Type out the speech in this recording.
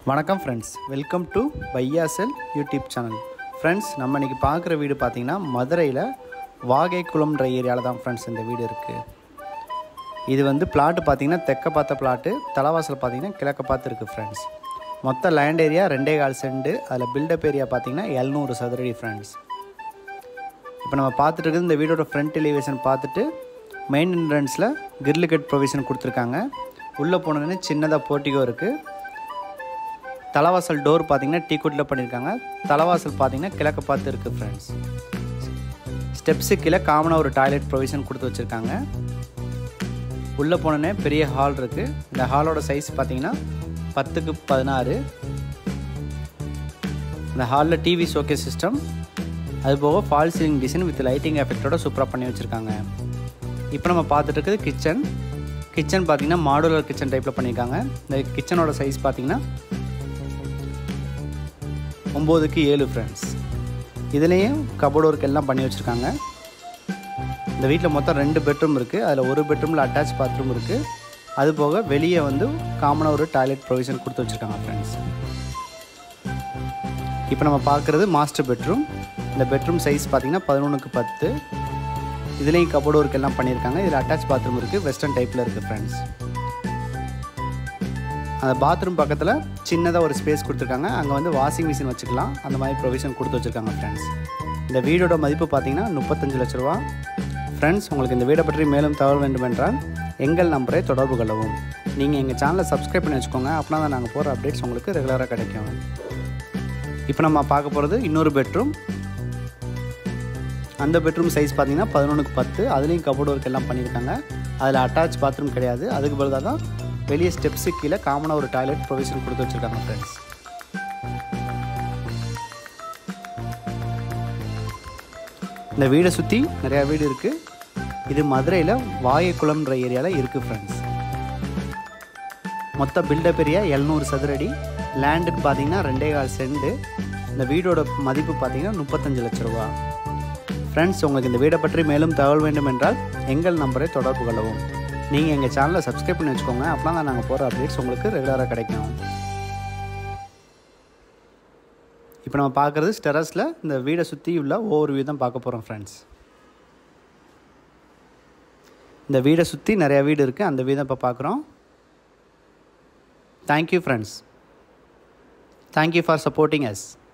வணக்கம் friends welcome to பையாசல் YouTube channel friends நம்ம இன்றைக்கி பார்க்குற வீடு பார்த்திங்கன்னா மதுரையில் வாகைக்குளம்ன்ற ஏரியாவில் தான் ஃப்ரெண்ட்ஸ் இந்த வீடு இருக்குது இது வந்து பிளாட்டு பார்த்திங்கன்னா தெற்க பார்த்த பிளாட்டு தலைவாசல் பார்த்திங்கன்னா கிழக்க பார்த்து இருக்குது ஃப்ரெண்ட்ஸ் மொத்த லேண்ட் ஏரியா ரெண்டே கால் சென்ட் அதில் பில்டப் ஏரியா பார்த்திங்கன்னா எழுநூறு சதுரடி ஃப்ரெண்ட்ஸ் இப்போ நம்ம பார்த்துட்டு இருக்கிறது இந்த வீடோட ஃப்ரண்ட் எலிவேஷன் பார்த்துட்டு மெயின் என்ட்ரன்ஸில் கிரில் கட் ப்ரொவிஷன் கொடுத்துருக்காங்க உள்ளே போனோடனே சின்னதாக போர்ட்டிகோ இருக்குது தலைவாசல் டோர் பார்த்தீங்கன்னா டீக்குட்டில் பண்ணியிருக்காங்க தலைவாசல் பார்த்தீங்கன்னா கிழக்க பார்த்து இருக்குது ஃப்ரெண்ட்ஸ் ஸ்டெப்ஸு கீழே காமனாக ஒரு டாய்லெட் ப்ரொவிஷன் கொடுத்து வச்சுருக்காங்க உள்ளே போனோடனே பெரிய ஹால் இருக்குது இந்த ஹாலோட சைஸ் பார்த்தீங்கன்னா பத்துக்கு பதினாறு இந்த ஹாலில் டிவி ஷோகே சிஸ்டம் அது போக false ceiling design with lighting எஃபெக்டோட சூப்பராக பண்ணி வச்சுருக்காங்க இப்போ நம்ம பார்த்துட்டு இருக்குது கிச்சன் கிச்சன் பார்த்தீங்கன்னா மாடுலர் கிச்சன் டைப்பில் பண்ணியிருக்காங்க இந்த கிச்சனோட சைஸ் பார்த்தீங்கன்னா ஒம்போதுக்கு ஏழு ஃப்ரெண்ட்ஸ் இதுலேயும் கபோர்டு ஒர்க் எல்லாம் பண்ணி வச்சுருக்காங்க இந்த வீட்டில் மொத்தம் ரெண்டு பெட்ரூம் இருக்குது அதில் ஒரு பெட்ரூமில் அட்டாச் பாத்ரூம் இருக்குது அது போக வெளியே வந்து காமனாக ஒரு டாய்லெட் ப்ரொவிஷன் கொடுத்து வச்சுருக்காங்க ஃப்ரெண்ட்ஸ் இப்போ நம்ம பார்க்குறது மாஸ்டர் பெட்ரூம் இந்த பெட்ரூம் சைஸ் பார்த்தீங்கன்னா பதினொன்றுக்கு பத்து இதுலேயும் கபோர்டு ஒர்க் எல்லாம் பண்ணியிருக்காங்க இதில் அட்டாச் பாத்ரூம் இருக்குது வெஸ்டர்ன் டைப்பில் இருக்குது ஃப்ரெண்ட்ஸ் அந்த பாத்ரூம் பக்கத்தில் சின்னதாக ஒரு ஸ்பேஸ் கொடுத்துருக்காங்க அங்கே வந்து வாஷிங் மிஷின் வச்சுக்கலாம் அந்த மாதிரி ப்ரொவிஷன் கொடுத்து வச்சுருக்காங்க ஃப்ரெண்ட்ஸ் இந்த வீடோட மதிப்பு பார்த்தீங்கன்னா முப்பத்தஞ்சு லட்ச ரூபா ஃப்ரெண்ட்ஸ் உங்களுக்கு இந்த வீடை பற்றி மேலும் தகவல் வேண்டுமென்றால் எங்கள் நம்பரை தொடர்பு கொள்ளவும் நீங்கள் எங்கள் சேனலை சப்ஸ்கிரைப் பண்ணி வச்சுக்கோங்க அப்படின்னா தான் நாங்கள் போகிற அப்டேட்ஸ் உங்களுக்கு ரெகுலராக கிடைக்கும் இப்போ நம்ம பார்க்க போகிறது இன்னொரு பெட்ரூம் அந்த பெட்ரூம் சைஸ் பார்த்தீங்கன்னா பதினொன்றுக்கு பத்து அதுலேயும் கபோர்டு ஒர்க் எல்லாம் பண்ணியிருக்காங்க அதில் அட்டாச் பாத்ரூம் கிடையாது அதுக்கு பதிலாக தான் வெளியே ஸ்டெப்ஸு கீழே காமனாக ஒரு டாய்லெட் ப்ரொவிஷன் கொடுத்து வச்சுருக்காங்க ஃப்ரெண்ட்ஸ் இந்த வீடை சுற்றி நிறையா வீடு இருக்குது இது மதுரையில் வாயக்குளம்ன்ற ஏரியாவில் இருக்குது ஃப்ரெண்ட்ஸ் மொத்த பில்டப் ஏரியா எழுநூறு சதுரடி லேண்டுன்னு பார்த்தீங்கன்னா ரெண்டே கால் சென்ட் இந்த வீடோட மதிப்பு பார்த்தீங்கன்னா முப்பத்தஞ்சு லட்ச ரூபா ஃப்ரெண்ட்ஸ் உங்களுக்கு இந்த வீடை பற்றி மேலும் தகவல் வேண்டும் என்றால் எங்கள் நம்பரை தொடர்பு கொள்ளவும் நீங்கள் எங்கள் சேனலை சப்ஸ்கிரைப் பண்ணி வச்சுக்கோங்க அப்போ தான் நாங்கள் போகிற அப்டேட்ஸ் உங்களுக்கு ரெகுலராக கிடைக்கும் இப்போ நம்ம பார்க்குறது ஸ்டெரஸில் இந்த வீடை சுற்றி உள்ள ஒவ்வொரு வியூ தான் பார்க்க போகிறோம் ஃப்ரெண்ட்ஸ் இந்த வீடை சுற்றி நிறையா வீடு இருக்குது அந்த வீடு இப்போ பார்க்குறோம் thank you friends thank you for supporting S